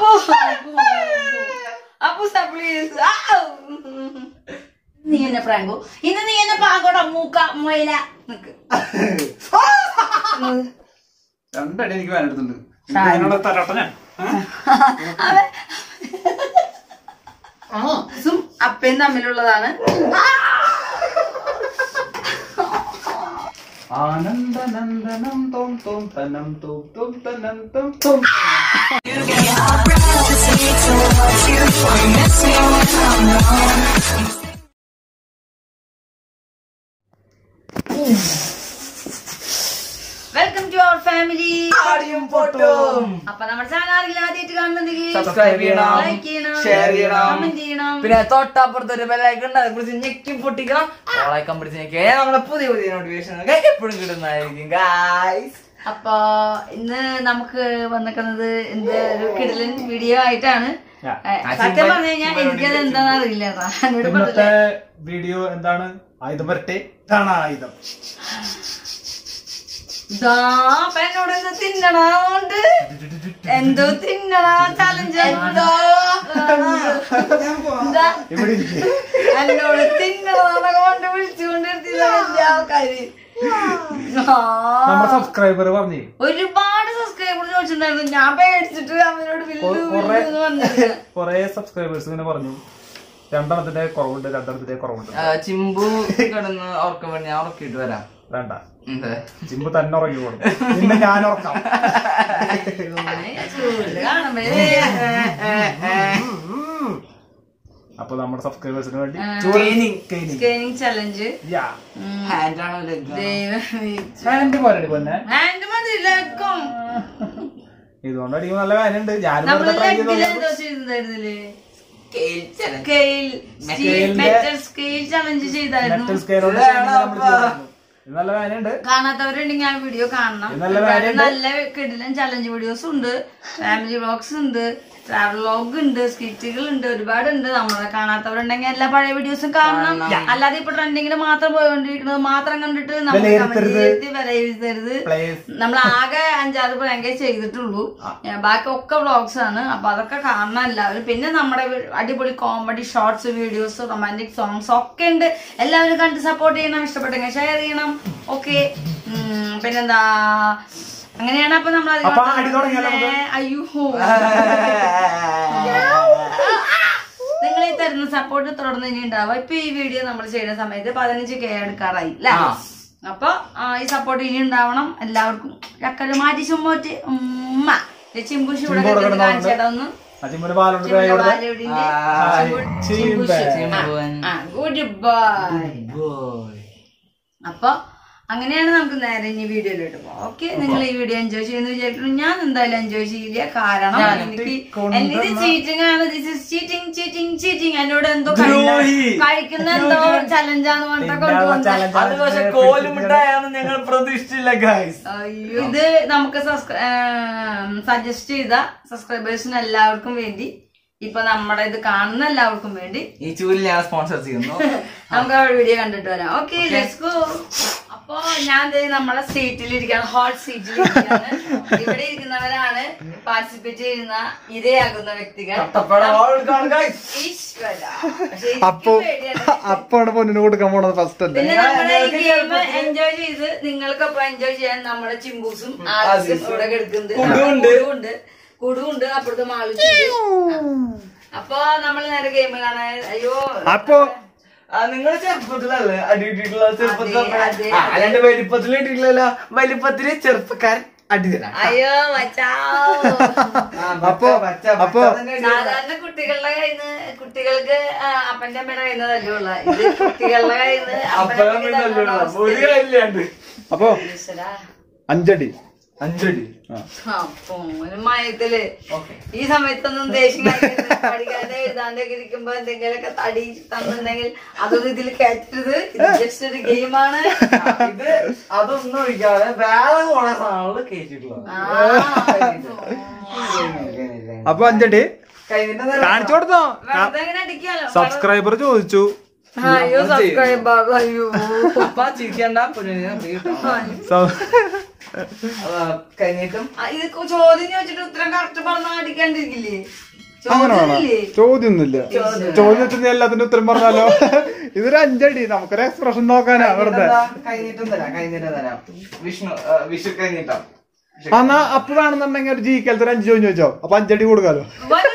അപ്പോ അപ്പു പ്ലീസ് നീ എന്നെ പ്രാങ്കോ ഇന്ന് നീ എന്നെ പാകോട മൂക്ക മൊയില നിക്ക് രണ്ടടി എനിക്ക് വേനെടുത്തുണ്ട് എന്നോട് തരട്ടെ ഞാൻ അവൻ സും അപ്പയും തമ്മിലുള്ളതാണ് ആനന്ദനന്ദനം തോം തോം തനം തോം തോം തനം തോം തോം വെൽക്കം ടു അവർ ഫാമിലി ആടിയും പൊട്ടും അപ്പൊ നമ്മുടെ ചാനൽ ആരെങ്കിലും ആദ്യമായിട്ട് കാണുന്നുണ്ടെങ്കിൽ Subscribe ചെയ്യണം, ലൈക്ക് ചെയ്യണം share ചെയ്യണം. കമന്റ് ചെയ്യണം പിന്നെ തൊട്ടപ്പുറത്ത് ഒരു ബെല്ലൈക്കൺ ഉണ്ട് അതിനെ കുറിച്ച് ഞെക്കി പൊട്ടിക്കണം ഓളൈക്കൺ പിടിച്ച് ഞെക്കിയ നമ്മുടെ പുതിയ പുതിയ നോട്ടിഫിക്കേഷൻ എപ്പോഴും കിട്ടുന്നതായിരിക്കും ഗായ്സ് അപ്പൊ ഇന്ന് നമുക്ക് വന്നിക്കുന്നത് എന്ത് ഒരു കിടലൻ വീഡിയോ ആയിട്ടാണ് Yeah. ഏ, സത്യം പറഞ്ഞു കഴിഞ്ഞാൽ എനിക്കത് എന്താണെന്ന് അറിയില്ല കേട്ടോ. എന്നോട് ഇന്നത്തെ പറഞ്ഞില്ല. വീഡിയോ എന്താണ് ആയുധം വരട്ടെ ഇതാണ് ആയുധം ദാ, അപ്പൊ എന്നോട് എന്തോ തിന്നണോണ്ട് എന്തോ തിന്നണ ചലഞ്ച് എന്തോ ദാ, ഇവിടെ ഇരിക്ക്. എന്നോട് തിന്നണോന്നൊക്കെ കൊണ്ട് വിളിച്ചുകൊണ്ടിരുത്തിയതാ വലിയ ആൾക്കാര് ആ. നമ്മുടെ സബ്സ്ക്രൈബർ പറഞ്ഞേ ഒരുപാട് സബ്സ്ക്രൈബർ ചോദിച്ചിട്ടുണ്ടായിരുന്നു ഞാൻ പേടിച്ചിട്ട് അവനോട് വില്ലു കൊറേ- വില്ലു എന്ന് പറഞ്ഞില്ല കൊറേ സബ്സ്ക്രൈബേഴ്സ് ഇങ്ങനെ പറഞ്ഞു രണ്ടെണ്ണത്തിന്റെ കുറവുണ്ട് രണ്ടെണ്ണത്തിന്റെ കുറവുണ്ട് ചിമ്പു കിടന്ന് ഉറക്കം വേണ്ടി ഞാൻ ഉറക്കിയിട്ട് വരാം വേണ്ട എന്താ ചിമ്പ് തന്നെ ഉറങ്ങി കൊടുക്കും പിന്നെ ഞാൻ ഉറക്കാം ചൂട് കാണുമ്പഴേ അപ്പൊ നമ്മുടെ സബ്സ്ക്രൈബേഴ്സിന് വേണ്ടി Training. സ്കാനിങ് ചലഞ്ച് ഹാൻഡ് ആണോ leg ആണോ? ഹാൻഡ് പോരടി പൊന്നെ ഹാൻഡ് മതി ലക്കും ഇതുകൊണ്ട് അടിക്കുമ്പോൾ നല്ല വേനുണ്ട് ഞാനും നമ്മള് വെറുതെ try ലെഗിൽ ചെയ്തോളൂ. എന്തോ ചെയ്തിട്ടുണ്ടായിരുന്നില്ലേ Scale challenge. സ്കെയിൽ Scale-ന്റെ- മെറ്റൽ സ്കെയിൽ ചലഞ്ച് ചെയ്തായിരുന്നു മെറ്റൽ സ്കെയിലോട് നമ്മൾ ചെയ്തിരുന്നു. ഇത് നല്ല വേനുണ്ട് കാണാത്തവരുണ്ടെങ്കിൽ ആ വീഡിയോ കാണണം ഇത് നല്ല ഒരുപാട് കാര്യമുണ്ട്. നല്ല കിടിലൻ ചലഞ്ച് വീഡിയോസ് ഉണ്ട് ഫാമിലി വ്ളോഗ്സ് ഉണ്ട് ട്രാവൽ വ്ളോഗ് ഉണ്ട് സ്കിറ്റുകൾ ഉണ്ട് ഒരുപാടുണ്ട് നമ്മളെ കാണാത്തവരുണ്ടെങ്കിൽ എല്ലാ പഴയ വീഡിയോസും കാണണം അല്ലാതെ ഇപ്പൊ ട്രെൻഡിങ്ങിൽ മാത്രം പോയോണ്ടിരിക്കുന്നത് മാത്രം കണ്ടിട്ട് നമ്മൾ വിലയിരുത്തരുത്. Comment വിലയിരുത്തരുത് Please. നമ്മൾ ആകെ അഞ്ചാറ് പ്രാങ്കേ ചെയ്തിട്ടുള്ളൂ ഏ, ബാക്കി ഒക്കെ വ്ളോഗ്സ് ആണ് അപ്പൊ അതൊക്കെ കാണണം എല്ലാവരും പിന്നെ നമ്മുടെ വി- അടിപൊളി comedy shorts videos romantic songs ഒക്കെ ഉണ്ട് എല്ലാവരും കണ്ട് സപ്പോർട്ട് ചെയ്യണം ഇഷ്ടപ്പെട്ടെങ്കിൽ ഷെയർ ചെയ്യണം ഓക്കെ പിന്നെന്താ അങ്ങനെയാണ് അപ്പൊ നമ്മൾ അപ്പൊ അടി തുടങ്ങിയാലോ നമുക്ക്? അയ്യോ നിങ്ങൾ ഈ തരുന്ന സപ്പോർട്ട് തുടർന്ന് ഇനി ഉണ്ടാവുക ഇപ്പൊ ഈ വീഡിയോ നമ്മൾ ചെയ്യുന്ന സമയത്ത് പതിനഞ്ച് കെ എടുക്കാറായി അല്ലേ അപ്പൊ ആ, ഈ സപ്പോർട്ട് ഇനി ഉണ്ടാവണം എല്ലാവർക്കും ചക്കല് മാറ്റി ചുമ്പോറ്റ് ഉമ്മ ചിമ്പുഷി ഇവിടെ ചിമ്പു ഇവിടെ കിടന്ന് കാണിച്ചേട്ടാ ഒന്ന് ആ ചിമ്മിന് പാലുണ്ട് ചിമ്മിന്റെ ഇവിടെ വാല് എവിടെയുണ്ട്? ഹായ്. ചിമ്പു- ചിമ്പ്. ചിമ്പുഷി. ചിമ്പുവൻ. ആ, good boy. Boy. അപ്പൊ അങ്ങനെയാണ് നമുക്ക് നേരെ ഇനി വീഡിയോയിലോട്ട് പോകാം ഓക്കെ നിങ്ങൾ ഈ വീഡിയോ എൻജോയ് ചെയ്യുന്ന വിചാരിക്കുന്നു ഞാൻ എന്തായാലും എൻജോയ് ചെയ്യില്ല കാരണം എനിക്ക് എന്റെ ഇത് ചീറ്റിംഗ് ആണ് this is cheating cheating cheating എന്നോട് എന്തോ കഴിക്കുന്ന- കഴിക്കുന്ന എന്തോ ചലഞ്ചാന്ന് പറഞ്ഞിട്ട് കൊണ്ടുവന്ന challenge അത് പക്ഷെ കോലുമിട്ടായാണ് ഞങ്ങൾ പ്രതീക്ഷിച്ചില്ല ഗായ്സ് അയ്യോ ഇത് നമുക്ക് സജസ്റ്റ് ചെയ്ത സബ്സ്ക്രൈബേഴ്സിന് എല്ലാവർക്കും വേണ്ടി ഇപ്പൊ നമ്മുടെ ഇത് കാണുന്ന എല്ലാവർക്കും വേണ്ടി ഈ ചൂരിൽ ഞാൻ സ്പോൺസർ ചെയ്യുന്നു നമുക്ക് ആ വീഡിയോ കണ്ടിട്ട് വരാം ഓക്കെ ലെറ്റ്സ് ഗോ അപ്പൊ ഞാൻ ദേ നമ്മളെ സീറ്റിലിരിക്കാണ് ഹോട്ട് സീറ്റിലിരിക്കാണ് ഇവിടെ ഇരിക്കുന്നവരാണ് പാർട്ടിസിപ്പേറ്റ് ചെയ്യുന്ന ഇരയാകുന്ന വ്യക്തികൾ ഈശ്വര പക്ഷേ എനിക്ക് അപ്പൊ പേടിയാണ്. അപ്പാണ് പൊന്നിന് കൊടുക്കാൻ പോണത് ഫസ്റ്റ് അല്ലേ പിന്നെ നമ്മുടെ ഈ ഗെയിം എൻജോയ് ചെയ്ത് നിങ്ങൾക്കൊപ്പം എൻജോയ് ചെയ്യാൻ നമ്മുടെ ചിമ്പൂസും ആദിസും ഇവിടെ കിടക്കുന്നുണ്ട് കുടുവുണ്ട്. കുടുവുണ്ട് കുടുവുണ്ട് അപ്പുറത്തെ മാളിച്ചുണ്ട് അപ്പൊ നമ്മൾ നേരെ ഗെയിം കാണാൻ അയ്യോ അപ്പൊ നിങ്ങൾ ചെറുപ്പത്തിലല്ലേ അടി കിട്ടിയിട്ടുള്ള ചെറുപ്പത്തിൽ അതെ, അതെ, ആ, അല്ലാണ്ട് വലിപ്പത്തിൽ കിട്ടിയിട്ടില്ലല്ലോ വലിപ്പത്തില് ചെറുപ്പക്കാരൻ അടി തരാം അയ്യോ മച്ചാ അപ്പൊ അപ്പൊ സാധാരണ കുട്ടികളുടെ കയ്യിൽ നിന്ന് കുട്ടികൾക്ക് ആ, അപ്പന്റെ അമ്മയുടെ കയ്യിൽ നിന്ന് തല്ലുള്ള ഇത് കുട്ടികളുടെ കയ്യിൽ നിന്ന് അപ്പന്റെ അമ്മയ്ക്ക് തല്ലുള്ള ഒരു അവസ്ഥയായി. കാര്യമില്ലാണ്ട് അപ്പൊ ഈശ്വരാ. അഞ്ചടി അഞ്ചടി അപ്പൊ ഒരു മയത്തില് ഈ സമയത്തൊന്നും ദേഷ്യം കാണിക്കരുത്. പഠിക്കാതെ എഴുതാണ്ടൊക്കെ ഇരിക്കുമ്പോ എന്തെങ്കിലുമൊക്കെ തടി തന്നിട്ടുണ്ടെങ്കിൽ അതൊന്നും ഇതിൽ കയറ്റരുത് ഇത് ജസ്റ്റ് ഒരു ഗെയിമാണ് ഇത് അതൊന്നും ഒഴിക്കാതെ വേറെ കുറെ സാധനങ്ങൾ കേട്ടിട്ടുള്ളത് അപ്പൊ അഞ്ചടി കഴിഞ്ഞിട്ട് കാണിച്ചു കൊടുത്തോ വെറുതെ ഇങ്ങനെ അടിക്കാലോ സബ്സ്ക്രൈബർ ചോദിച്ചു അയ്യോ സബ്സ്ക്രൈബ് അയ്യോ അപ്പൊ ചിരിക്കണ്ട പൊന്നിനെ free കിട്ടണം. സ- അപ്പൊ കഴിഞ്ഞിട്ടും ആ, ഇത് കൊ- ചോദ്യം ചോദിച്ചിട്ട് ഉത്തരം കറക്റ്റ് പറഞ്ഞ അടിക്കാണ്ടിരിക്കില്ലേ അങ്ങനെ വേണം ചോദ്യമില്ലേ ചോദ്യമൊന്നുമില്ല ചോദ്യം വെച്ചാൽ നീ എല്ലാത്തിന്റെ ഉത്തരം പറഞ്ഞാലോ ഇതൊരു അഞ്ചടി നമുക്കൊരു എക്സ്പ്രഷൻ നോക്കാനാ വെറുതെ ഇതെന്താ? കഴിഞ്ഞിട്ടും തരാം കഴിഞ്ഞിട്ട് തരാം വിഷ്ണു ആ, വിഷു കഴിഞ്ഞിട്ടോ എന്നാ അപ്പ് വേണമെന്നുണ്ടെങ്കിൽ ഒരു ജീവിക്കാലത്ത് ഒരു അഞ്ച് ചോദ്യം ചോദിച്ചോ അപ്പൊ അഞ്ചടി കൊടുക്കാലോ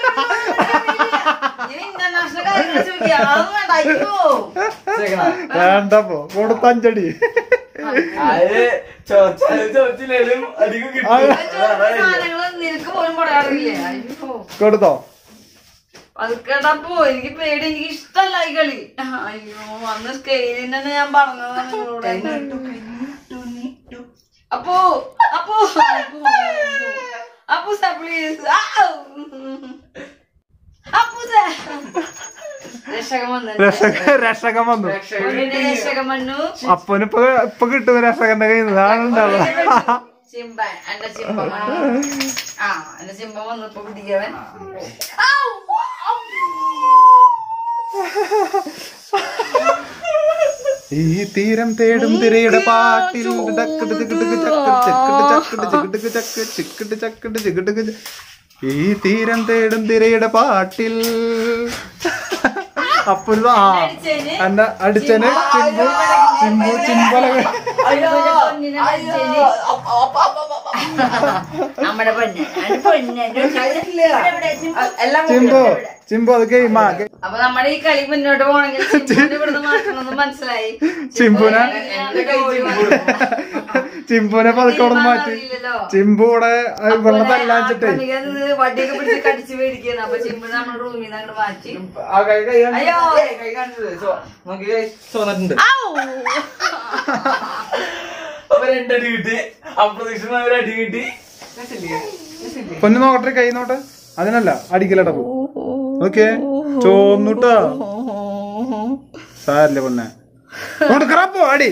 ഇന്റർനാഷണൽ കാര്യങ്ങൾ ചോദിക്കുക അതൊന്നും വേണ്ട അയ്യോ ശരിക്കണോ? വേണ്ടപ്പോ കൊടുത്ത അഞ്ചടി അത് ചോദിച്ചാലും ചോദിച്ചില്ലേലും അധികം കിട്ടും അത് സാധനങ്ങൾ നിനക്ക് പോലും പറയാറില്ലേ അയ്യോ കൊടുത്തോ അത് കേട്ടപ്പോ എനിക്ക് പേടി എനിക്ക് ഇഷ്ടല്ല ഈ കളി അയ്യോ അന്ന് സ്കെയിലിൽ തന്നെ ഞാൻ പറഞ്ഞതാണ് നിങ്ങളോട് അപ്പോ അപ്പോ അപ്പു സ പ്ലീസ് അപ്പു സ രക്ഷകൻ വന്നു രക്ഷക രക്ഷകൻ വന്നു പൊന്നിന്റെ രക്ഷകൻ വന്നു അപ്പനിപ്പൊ ഇപ്പൊ കിട്ടും രക്ഷകന്റെ കയ്യിൽ നിന്ന് ആളുണ്ടാവുക ചിമ്പ എന്റെ ചിമ്പ ആ എന്റെ ചിമ്പ വന്നപ്പോ പിടിക്കവൻ ഈ തീരം തേടും തിരയുടെ പാട്ടിൽ ഡക്കിട്ട് ചിക്കിട്ട് ചക്കിട്ട് ചക്കിട്ട് ചക്കിട്ട് ചിക്കിട്ട് ചക്ക് ചിക്കിട്ട് ചക്കിട്ട് ചിക്കിട്ട് ച- ഈ തീരം തേടും തിരയുടെ പാട്ടിൽ അപ്പൊ ഒരു ആ എന്നെ അടിച്ചന് ചിമ്പു ചിമ്പു ചിമ്പല പൊന്നിനെ അടിച്ചേന്. നമ്മുടെ പൊന്ന് അത് പൊന്ന് ഇവിടെ, ഇവിടെ, ചിമ്പു. എല്ലാം ചിമ്പു ചിമ്പു അത് ഗെയിമാ അപ്പൊ നമ്മുടെ ഈ കളി മുന്നോട്ട് പോകണമെങ്കിൽ ചിമ്പുവിനെ ഇവിടുന്ന് മാറ്റണമെന്ന് മനസ്സിലായി ചിമ്പുനെ എന്റെ കൈ ചിമ്പു. ചിമ്പുനെ പതുക്കെ അവിടെ മാറ്റി അറിയില്ലല്ലോ. ചിമ്പു ഇവിടെ ഇവിടെ തല്ലാച്ചിട്ടേ ആക്രമിക്കാൻ നിന്ന് വടിയൊക്കെ പിടിച്ച് കടിച്ച് മേടിക്കുന്നു അപ്പൊ ചിമ്പിനെ നമ്മുടെ റൂമിൽ നിന്ന് അങ്ങോട്ട് മാറ്റി ആ കൈ കൈ കാണിച്ച് അയ്യോ. ഏയ് കൈ കാണിച്ചത് ചോ നോക്കി കൈ ചോന്നിട്ടുണ്ട് അപ്പൊ രണ്ടടി കിട്ടി അപ്രതീക്ഷിതമായ ഒരു അടി കിട്ടി രസില്ലേ? രസില്ലേ? പൊന്നു നോക്കട്ടെ കൈ നോട്ടെ അതിനല്ല അടിക്കലട പോ ഓക്കെ ചോന്നുട്ടാ സാരല്ലേ പൊന്നെ കൊടുക്കറാ പോ അടി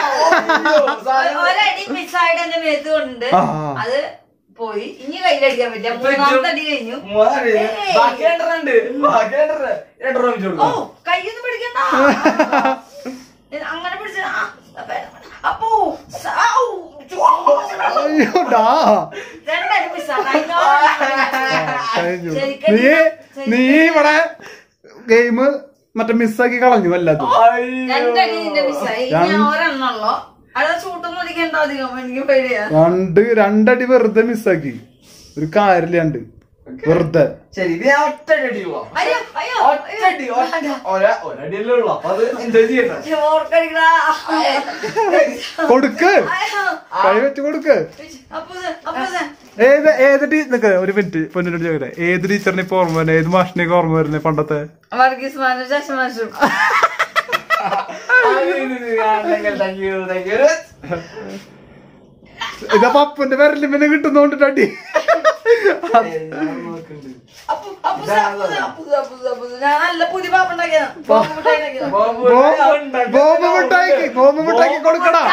ഒരടി മിസ്സായിട്ട് എന്റെ മേത്ത് കൊണ്ടുണ്ട് ആ. അത് പോയി ഇനി കയ്യിലടിക്കാൻ പറ്റില്ല മൂന്നാമത്തെ അടി കഴിഞ്ഞു മൂന്നാല് ബാക്കി രണ്ടെണ്ണം ഉണ്ട് ബാക്കി രണ്ടെണ്ണം രണ്ടെണ്ണം വെച്ച് ഓ കൊടുക്കാം കയ്യൊന്നും പിടിക്കണ്ട അങ്ങനെ പിടിച്ച അപ്പോ സ- ഔ, ചോ. അയ്യോടാ രണ്ടടി മിസ്സാണ് കഴിഞ്ഞു. നീ നീ ഇവിടെ ഗെയിം മറ്റേ മിസ്സാക്കി കളഞ്ഞു വല്ലാത്ത രണ്ടടി നിന്റെ മിസ്സായി ഇനി ഒരെണ്ണുള്ളോ അത് ചൂട്ടൊന്നും അടിക്കണ്ട അധികം എനിക്ക് പേടിയാ രണ്ട് രണ്ടടി വെറുതെ മിസ്സാക്കി ഒരു കാര്യമില്ലാണ്ട് വെറുതെ ശരി ഇത് ഞാൻ ഒറ്റ അടി പോവാം അയ്യോ അയ്യോ ഒറ്റടി ഒറ്റ ഒര- ഒരടിയല്ലേ ഉള്ളു അപ്പൊ അത് എൻജോയ് ചെയ്യട്ടെ ഓർക്കടിക്കടാ കൊടുക്ക് കൈ വെച്ച് കൊടുക്ക് അപ്പൊ അപ്പൊ ഏത് ഏത് ടീ നിക്ക് ഒരു മിനിറ്റ് പൊന്നിനോട് ചോദിക്കട്ടെ ഏത് ടീച്ചറിനെ ഇപ്പൊ ഓർമ്മ വരുന്നത് ഏത് മാഷിനെയൊക്കെ ഓർമ്മ വരുന്നത് പണ്ടത്തെ വർഗീസ് മാനും ശശിമാഷും താങ്ക് യു താങ്ക് യു ഇതപ്പൊ അപ്പന്റെ വിരലിൽ പിന്നെ കിട്ടുന്നോണ്ടിട്ട് അടി അപ്പു അപ്പു അപ്പു അപ്പു അപ്പു അപ്പു ഞാൻ നല്ല പുതിയ പാപ്പുണ്ടാക്കിയതാ പാപ്പുണ്ടാക്കിയതാ ബോംബ് മിഠായിക്ക് ബോംബ് മിഠായിക്ക് കൊടുക്കടാ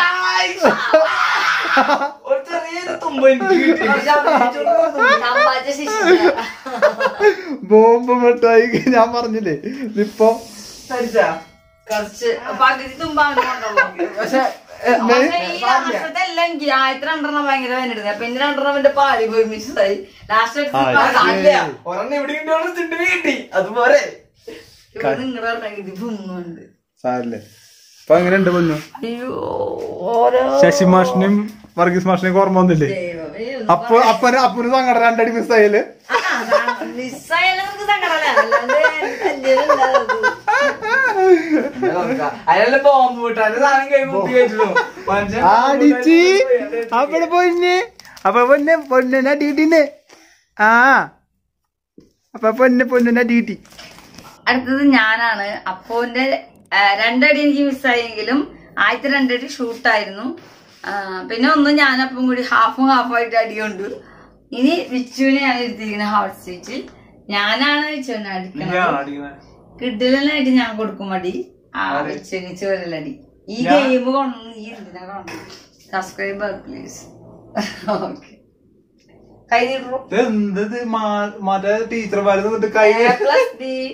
ഒരു ചെറിയൊരു തുമ്പ എനിക്ക് കിട്ടി സമ്പാദിച്ച ശിശിര ബോംബ് മിഠായിക്ക് ഞാൻ പറഞ്ഞില്ലേ ഇതിപ്പോ തരിച്ചാ കുറച്ച് പകുതി തുമ്പാവിന് കൊണ്ടുള്ളൂ പക്ഷെ പക്ഷേ ഈ ലാസ്റ്റത്തെ എല്ലാം എനിക്ക് ആദ്യത്തെ രണ്ടെണ്ണം ഭയങ്കര വേനെടുത്തത് അപ്പൊ എന്റെ രണ്ടെണ്ണം എന്റെ പാലി പോയി മിസ്സായി ലാസ്റ്റ് ഒരെണ്ണം ഇവിടെ കിട്ടി ചിണ്ടി കിട്ടി അതുപോലെ നിങ്ങളുടെ ഇത് പൊന്നുണ്ട് സാരല്ലേ അപ്പൊ എങ്ങനെയുണ്ട് പൊന്നു അയ്യോ ഓരോ ശശി മാഷിനെയും വർഗീസ് മാഷിനെയും ഓർമ്മ വന്നില്ലേ ദൈവമേ, അപ്പൊ അപ്പന് അപ്പന് സങ്കടം രണ്ടടി മിസ്സായാല് മിസ്സായാലും നമുക്ക് സങ്കടമല്ല അല്ലാണ്ട് എന്തെങ്കിലും ഉണ്ടാവും. അതിനെല്ലാം ബോംബ് വിട്ടു അതിന്റെ സാധനം കൈ കുത്തി കഴിച്ചു മനുഷ്യൻ അടിച്ച് അവിടെ പൊന്നെ അപ്പൊ പൊന്നെ പൊന്നെ അടിയിട്ടിന്ന് ആ അപ്പൊ പൊന്നെ പൊന്നെ അടിയിട്ടി അടുത്തത് ഞാനാണ് അപ്പോന്റെ ആ, രണ്ടടി എനിക്ക് മിസ്സായെങ്കിലും ആദ്യത്തെ രണ്ടടി ഷൂട്ടായിരുന്നു ആ, പിന്നെ ഒന്ന് ഞാനപ്പം കൂടി ഹാഫും ഹാഫായിട്ട് അടിയുണ്ട് ഇനി വിച്ചുവിനെയാണ് ഇരുത്തിയിരിക്കുന്നത് ഹാർട്ട് സീറ്റിൽ ഞാനാണ് വിച്ചുവിനെ അടിക്കുന്നത് കിഡിലായിട്ട് ഞാൻ കൊടുക്കും അടി ആ വിച്ചുവിന് ചോരലടി ഈ ഗെയിം കൊണ്ടു ഈ എന്തിനാ കാണുന്നത് സബ്സ്ക്രൈബർ പ്ലീസ് ഓക്കെ കൈ നീട്ടു എന്തത് മറ്റേ ടീച്ചർമാര് നിന്നിട്ട് കൈ പ്ലസ് ബി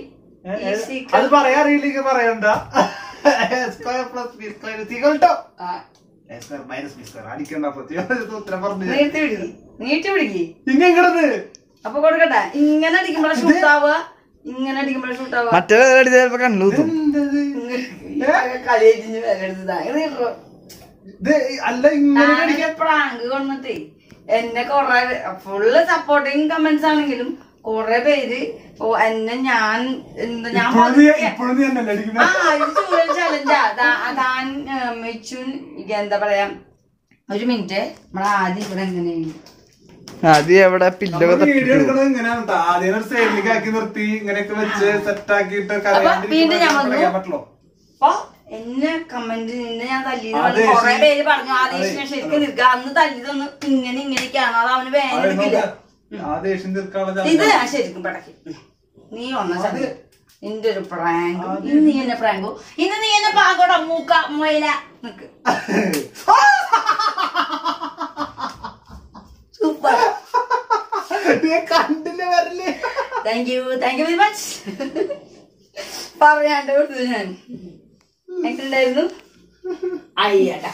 ഈ അത് സീക്രട്ട് പറയാറിയില്ലെങ്കിൽ പറയണ്ട സ്ക്വയർ പ്ലസ് ബി സ്ക്വയർ സീക്വൽട്ടോ ആ, സ്ക്വയർ മൈനസ് ബി സ്ക്വയർ അടിക്കണ്ട പ്രത്യേകം ഉത്തരം പറഞ്ഞു നീട്ടി പിടിക്ക് നീട്ടി പിടിക്ക് ഇങ്ങനെ അപ്പൊ കൊടുക്കട്ടെ ഇങ്ങനെ അടിക്കുമ്പോഴേ ഷൂട്ട് ആവുക ഇങ്ങനെ അടിക്കുമ്പോഴേ ഷൂട്ട് ആവുക മറ്റേ അടിച്ച ചിലപ്പോ കണ്ണൂത്തും കളിയേറ്റിന് വില എടുത്തതാ ഇത് ഇട്ടോ. ഇത് അല്ല ഇങ്ങനെ അടിക്കാൻ പ്രാങ്ക് കൊണ്ടിട്ടേ എന്നെ കൊറേ ഫുള്ള് സപ്പോർട്ടിങ് കമന്റ്സ് ആണെങ്കിലും കൊറേ പേര് ഓ എന്നെ ഞാൻ എന്താ ഞാൻ ഇപ്പോഴും നീ പതുക്കെ- ഇപ്പോഴും നീ എന്നല്ലേ ആ അടിക്കുന്നത് ഇത് ചൂടൽ ചലഞ്ചാ താൻ മെച്ചുൻ എന്താ പറയാ ഒരു മിനിറ്റ് നമ്മളെ ആദ്യം ഇവിടെ എങ്ങനെയാണ് ആദ്യം എവിടെ പില്ലൊക്കെ വീഡിയോ തട്ടിട്ടു എടുക്കണത് ഇങ്ങനെയാണ് ട്ടോ. ആദ്യം ഒരു സൈഡിലേക്ക് ആക്കി നിർത്തി ഇങ്ങനെയൊക്കെ വെച്ച് സെറ്റ് ആക്കിയിട്ട് വീണ്ടും ഞാൻ വന്നു. കരയാണ്ടിരിക്കാൻ പറ്റുള്ളൂ അപ്പൊ എന്നെ കമന്റ് നിന്നെ ഞാൻ തല്ലിയത് അതെ, പറഞ്ഞ് കൊറേ ശരി. പേര് പറഞ്ഞു ആദേശം അതെ. ഞാൻ ശരിക്കും നിൽക്കുക അന്ന് തല്ലിയതൊന്ന് ഇങ്ങനെ ഇങ്ങനെയൊക്കെയാണ് അത് അവന് വേദനിക്കില്ല ആ ദേഷ്യം തീർക്കാനുള്ള ഇത് chance. ഞാൻ ശരിക്കും പടക്കി നീ ഒന്ന ചതി നിന്റെ ഒരു പ്രാങ്ക് ഇന്ന് നീ എന്നെ പ്രാങ്കോ ഇന്ന് നീ എന്നെ പാകോട മൂക്ക മൊയില നിക്ക് സൂപ്പർ നീ കണ്ടില്ല വരല്ലേ thank you thank you very much പറയാണ്ട് കൊടുത്തു ഞാൻ എങ്ങനെയുണ്ടായിരുന്നു അയ്യടാ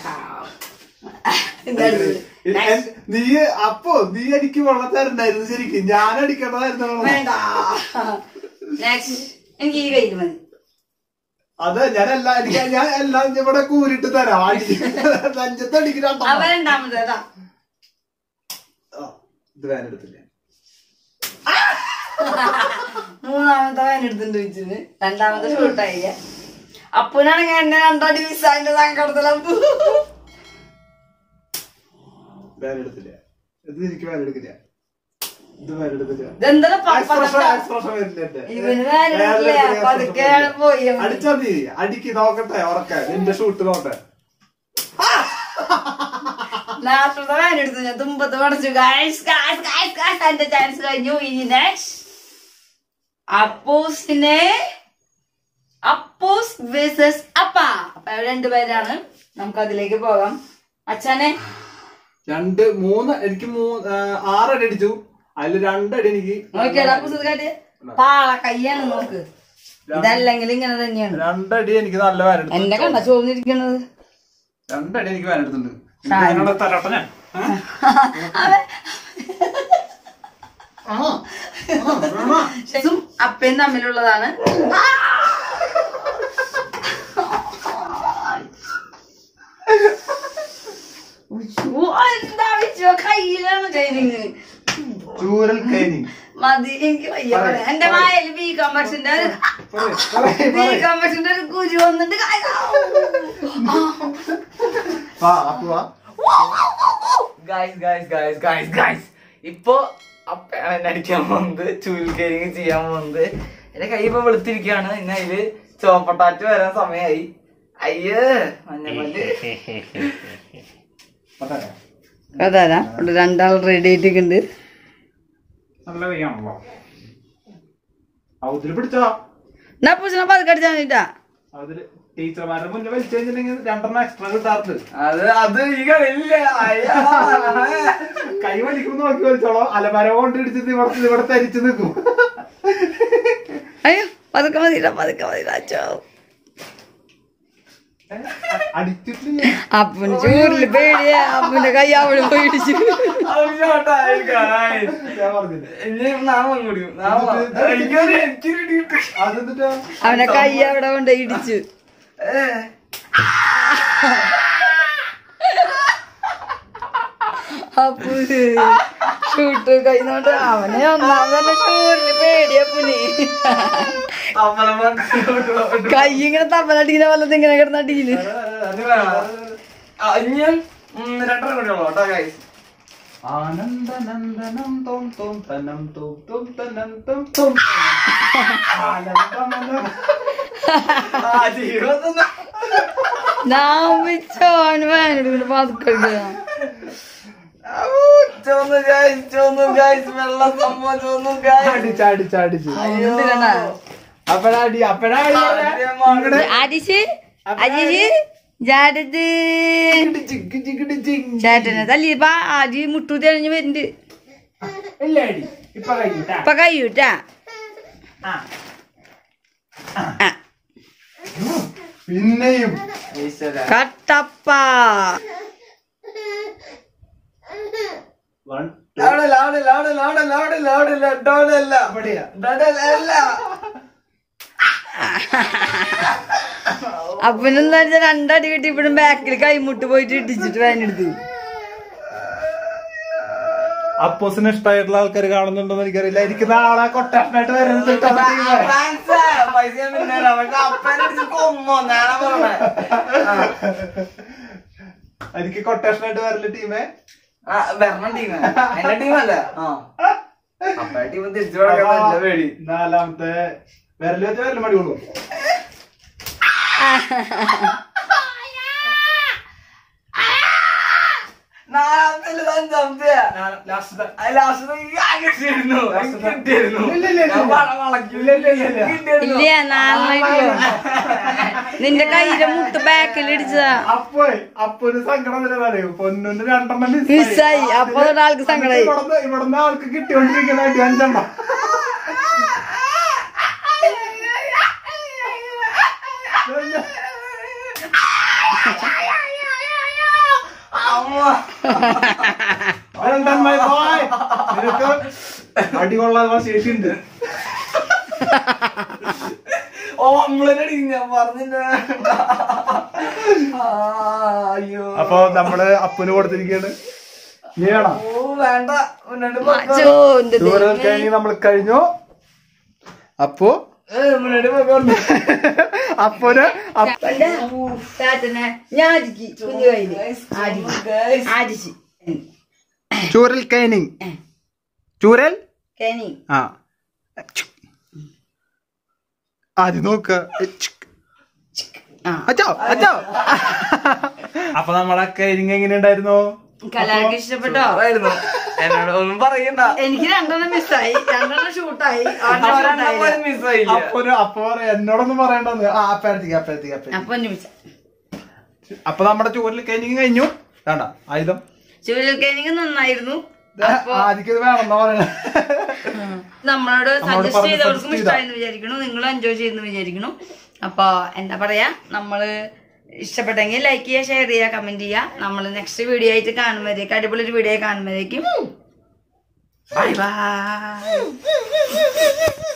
എൻ- നീ അപ്പോ നീ എനിക്ക് വെള്ളം തരണ്ടായിരുന്നു ശരിക്കും ഞാൻ അടിക്കേണ്ടതായിരുന്നു വെള്ളം. വേണ്ട നെക്സ്റ്റ് എനിക്ക് ഈ കയ്യിൽ മതി അത് ഞാൻ എല്ലാം എനിക്ക് ഞാൻ എല്ലാം ഇവിടെ കൂരിട്ട് തരാം അടി നെഞ്ചത്ത് അടിക്കുന്ന അവ രണ്ടാമത് അതാ ഇത് വേനെടുത്തില്ല മൂന്നാമത്തെ വേൻ എടുത്തിട്ട് വെച്ചിന് രണ്ടാമത്തെ ഷൂട്ടായില്ല അപ്പനാണെങ്കിൽ എന്നെ രണ്ടടി മിസ്സാന്റെ സങ്കടത്തിലപ്പു വേനെടുത്തില്ല ഇത് എനിക്ക് വേനെടുക്കില്ല ഇത് വേനെടുക്കില്ല ഇതെന്താ എക്സ്പ്രഷൻ എക്സ്പ്രഷൻ വരില്ല എന്റെ. ഇവന് വേനെടുക്കില്ല വേനെടുക്കില്ല, പതുക്കെ expression പോയി വരില്ല. അടിച്ചാ നീ അടിക്ക് നോക്കട്ടെ ഉറക്കെ നിന്റെ ഷൂട്ട് നോട്ടെ ലാസ്റ്റത്തെ വേൻ എടുത്തു ഞാൻ തുമ്പത്ത് പഠിച്ചു ഗായ്സ് ഗായ്സ് ഗായ്സ് ഗായ്സ് എന്റെ ചാൻസ് കഴിഞ്ഞു ഇനി നെക്സ്റ്റ് അപ്പൂസിനെ അപ്പൂസ് വേഴ്സസ് അപ്പ അപ്പൊ അവര് രണ്ടുപേരാണ് നമുക്ക് അതിലേക്ക് പോകാം അച്ഛനെ രണ്ട് മൂന്ന് എനിക്ക് മൂന്ന് ആ, ആറടി അടിച്ചു അതിൽ രണ്ടടി എനിക്ക് നോക്കിയാടാ അപ്പൂസ് കാട്ടി പാള കയ്യാണ് നോക്ക് ഇതല്ലെങ്കിൽ ഇങ്ങനെ തന്നെയാണ് രണ്ടടി എനിക്ക് നല്ല വേനെടുത്തു എന്റെ കണ്ട ചോദിച്ചിരിക്കുന്നത് രണ്ടടി എനിക്ക് വേനെടുത്തുണ്ട് സാരി. എന്നോട് തരട്ടെ ഞാൻ ഏ? ആ, ആ, വേണോ? ശരിക്കും അപ്പയും തമ്മിലുള്ളതാണ് ഉയ്യോ, എന്താ വെച്ചോ കയ്യിലാണ് ട്രെയിനിങ് ചൂരൽ കൈനി മതി എനിക്ക് വയ്യ പറയാൻ. എന്റെ വായല് ബി കോമേഴ്സിന്റെ ഒരു പറയ്, പറയ്, ബി പറയ്. കോമേഴ്സിന്റെ ഒരു കുരു വന്നിട്ട് കാ- വാ, അപ്പു വാ. Guys guys guys guys guys ഇപ്പൊ അപ്പയാണ് എന്നെ അടിക്കാൻ പോകുന്നത് ചൂൽ കരിങ് ചെയ്യാൻ പോകുന്നത് എന്റെ കൈ ഇപ്പൊ വെളുത്തിരിക്കുകയാണ് ഇന്ന് അതില് ചോപ്പട്ടാറ്റ് വരാൻ സമയമായി അയ്യേ മഞ്ഞപ്പല്ല് പറ്റാ. അതാ ഇവിടെ രണ്ടാൾ റെഡി ആയിട്ടുണ്ട് നല്ല കൈയാണല്ലോ ഔതില് പിടിച്ചോ എന്നാ പൂച്ചനെ പതുക്കടിച്ചാ മതിട്ടാ അതില് ടീച്ചർമാരുടെ മുന്നിൽ വലിച്ചു കഴിഞ്ഞിട്ടുണ്ടെങ്കിൽ രണ്ടെണ്ണം എക്സ്ട്രാ കിട്ടാറുണ്ട് അത് അത് ഈ കളിയില്ല അയ്യാ. കൈ വലിക്കുമ്പോ നോക്കി വലിച്ചോളോ അലമര കൊണ്ട് ഇടിച്ചിട്ട് ഇവിടെ ഇവിടെ തരിച്ചു നിൽക്കും അയ്യോ പതുക്കെ മതിട്ടാ പതുക്കെ മതിട്ടാ അച്ചോ അടിച്ചിട്ടില്ല അപ്പന് ചൂരില് പേടിയാ അപ്പന്റെ കൈ അവിടെ പോയി ഇടിച്ചു അത് ഷോട്ടായി, guys. ഞാൻ പറഞ്ഞില്ലേ ഇനി നാമം കുടിക്കും നാമം എനിക്കൊരു എനിക്കൊരു ഇടി കിട്ടി. അതെന്നിട്ടാ അവന്റെ കൈ അവിടെ കൊണ്ട് ഇടിച്ചു ഏ. അപ്പു ഷൂട്ട് കഴിഞ്ഞോണ്ട് അവനെ ഒന്നാമതന്നെ ചൂരില് പേടിയപ്പുനി അമ്പലം കൊണ്ട് കൈ ഇങ്ങനെ തപ്പലടിക്കുന്ന പോലെ ഇങ്ങനെ കിടന്നടിയില് അത് വേണം. ആ, ഇനിയും ഉം, രണ്ടര കൂടിയുള്ളൂ കേട്ടോ ഗൈസ് ആനന്ദനന്ദനം തോം തോം തനം തോം തോം തനം തോം തോം ആനന്ദനന്ദനം ആ ജീവിതം ഞാൻ വെച്ചോന് വേനെടുക്കുന്ന പതുക്കെടുക്കുക ചോന്നു ഗൈസ് ചോന്നു ഗൈസ് വെള്ളം സംഭവം ചോന്നു ഗൈസ് അടിച്ച് അടിച്ച് അടിച്ച് അയ്യോ അപ്പഴാടി അപ്പഴാടി ആദ്യമാണ്. അരിശ് അരിശ് ജാടത് ചിക്ക് ചിക്കിടി ചിങ് ചേട്ടനെ തല്ലിയപ്പ ആദ്യം മുട്ടു തെളിഞ്ഞ് വരുന്നുണ്ട് ഇല്ല അടി ഇപ്പൊ കഴിഞ്ഞിട്ടാ ഇപ്പൊ കഴിയൂട്ടാ ആ പിന്നെയും ഈശ്വര Kattappa one loud loud loud loud loud loud loud അല്ല ഇവിടെയാ അല്ല അപ്പനെന്താ വെച്ചാൽ രണ്ടടി കിട്ടി ഇപ്പോഴും ബാക്കിൽ കൈമുട്ട് പോയിട്ട് ഇടിച്ചിട്ട് വേനെടുത്തു അപ്പോസിന് ഇഷ്ടമായിട്ടുള്ള ആൾക്കാർ കാണുന്നുണ്ടോന്ന് എനിക്കറിയില്ല എനിക്ക് നാളെ കൊട്ടാഷനായിട്ട് വരുന്നത് ഫ്രാൻസ് പൈസ ഞാൻ പിന്നെ തരാം. പക്ഷെ അപ്പനെ അടിച്ച് കൊന്നോ ഞാനാ പറഞ്ഞേ എനിക്ക് കൊട്ടേഷനായിട്ട് വരല് ടീമേ ആ വരണം ടീം എന്റെ ടീമല്ല ആ അപ്പ ടീം തിരിച്ചു കൊടുക്കാൻ നല്ല പേടി നാലാമത്തെ വിരല് വെച്ച വിരല് മടി കൊള്ളു നാലാമത്തെ അല്ല, അഞ്ചാമത്തെ ലാസ്റ്റ് അത് last ത്തെ എനിക്ക് ആകെ കിട്ടിയിരുന്നു. എനിക്ക് കിട്ടിയിരുന്നു. ഇല്ല, ഇല്ല, ഇല്ല. ഞാൻ വള- വളക്കി. ഇല്ല, ഇല്ല, ഇല്ല, ഇല്ല. കിട്ടിയിരുന്നു. ഇല്ല നാളെ നിന്റെ കയ്യിലെ മുട്ട് ബാക്കിൽ ഇടിച്ചതാ അപ്പൊ അപ്പൊ ഒരു സങ്കടം തന്നെ അറിയൂ പൊന്നിന് രണ്ടെണ്ണം മിസ്സായി അപ്പൊ ഒരാൾക്ക് സങ്കടായി ഇവിടുന്ന് ഇവിടുന്ന് ആൾക്ക് കിട്ടിക്കൊണ്ടിരിക്കുന്ന അടി അഞ്ചെണ്ണം അമ്മ. Well done, my boy. നിനക്ക് അടി കൊള്ളാനുള്ള ശേഷിയുണ്ട് ഓംലെറ്റ് ഞാൻ പറഞ്ഞില്ല ആ, അയ്യോ അപ്പൊ നമ്മള് അപ്പന് കൊടുത്തിരിക്കുകയാണ് നീ വേണം ഓ വേണ്ട മുന്നോട്ട് പോ. അച്ചോ, എന്റെ ദൂരം ദൈവമേ. കഴിഞ്ഞ് നമ്മൾ കഴിഞ്ഞു അപ്പോ ഏ, മുന്നോട്ട് പോയിക്കോണ്ട്. അപ്പന് അപ്പ- കണ്ടാ? താത്തനെ ഞാൻ അടിക്ക് കുഞ്ഞു കയ്യില് അടിക്ക് Guys. അടിച്ച് ചൂരൽ കൈനിങ് ചൂരൽ കനി ആ ആദ്യം നോക്ക ആ അച്ചോ അച്ചോ അപ്പൊ നമ്മളെ കൈനിങ് എങ്ങനെയുണ്ടായിരുന്നു കലാർക്ക് ഇഷ്ടപ്പെട്ടോ ആയിരുന്നു. എന്നോട് ഒന്നും പറയണ്ട എനിക്ക് രണ്ടെണ്ണം മിസ്സായി രണ്ടെണ്ണം ഷൂട്ടായി ഒരെണ്ണം പോലും miss ആയില്ല. അപ്പൊരു അപ്പൊ പറയാ എന്നോടൊന്നും പറയണ്ടെന്ന് ആ അപ്പഴത്തേക്ക് അപ്പഴത്തേക്ക് അപ്പഴത്തേക്ക് അപ്പൊ മിച്ച അപ്പൊ നമ്മുടെ ചൂരൽ കൈനിങ് കഴിഞ്ഞു വേണ്ട ആയുധം ചുഴലിക്കേനിക്ക് നന്നായിരുന്നു അപ്പൊ ആദ്യക്ക് വേണമെന്നാ പറയണേ നമ്മളോട് നമ്മളോട് സജസ്റ്റ് പറഞ്ഞ് ചെയ്തവർക്കും suggest ഇഷ്ടമായെന്ന് വിചാരിക്കണു നിങ്ങൾ എൻജോയ് ചെയ്യുന്നു വിചാരിക്കണു അപ്പൊ എന്താ പറയാ നമ്മള് ഇഷ്ടപ്പെട്ടെങ്കിൽ ലൈക്ക് ചെയ്യുക ഷെയർ ചെയ്യുക കമന്റ് ചെയ്യുക നമ്മൾ നെക്സ്റ്റ് വീഡിയോ ആയിട്ട് കാണുമ്പോഴേക്കും അടിപൊളി ഒരു വീഡിയോ കാണുമ്പോഴേക്കും ബൈ ബൈ